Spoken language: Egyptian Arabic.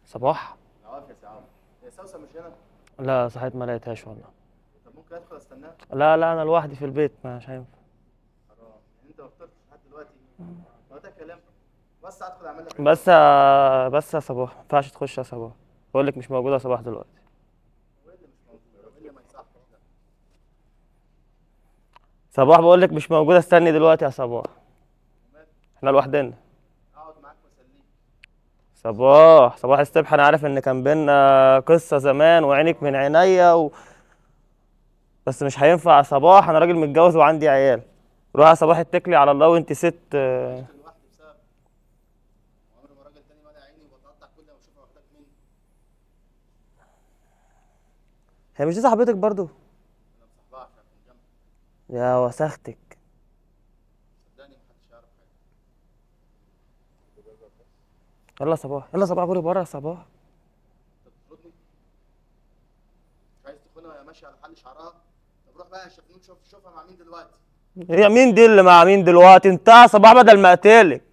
صباح عوافي يا سعاد هي سوسه مش هنا لا صحيت ما لقيتهاش والله طب ممكن ادخل استناها لا لا انا لوحدي في البيت مش هينفع حرام يعني انت ما فطرتش لحد دلوقتي هو ده كلام بس ادخل اعمل لك بس يا بس يا صباح ما ينفعش تخش يا صباح بقول لك مش موجوده يا صباح دلوقتي هو إيه اللي مش موجود هو إيه اللي ما يصحش ده صباح بقول لك مش موجوده استني دلوقتي يا صباح احنا لوحدنا اقعد معاك واسليك صباح صباح الصبح انا عارف ان كان بينا قصه زمان وعينك من عينيا و... بس مش هينفع يا صباح انا راجل متجوز وعندي عيال روح يا صباح اتكلي على الله وانت ست آه، عشت لوحدي بسبب وعمري ما راجل تاني ولا عيني وبتقطع كل ما اشوفها واخدك مني هي مش دي صاحبتك برضو انا مصاحبها عشان اكون جنبك يا وسختك صدقني محدش يعرف حاجه يلا يا صباح يلا يا صباح غوري بره يا صباح انت بتطردني مش عايز تخونها وهي ماشيه على حل شعرها طب روح بقى يا شفنون شوف شوفها مع مين دلوقتي هي مين دي اللي مع مين دلوقتي انت يا صباح بدل ما اقتلك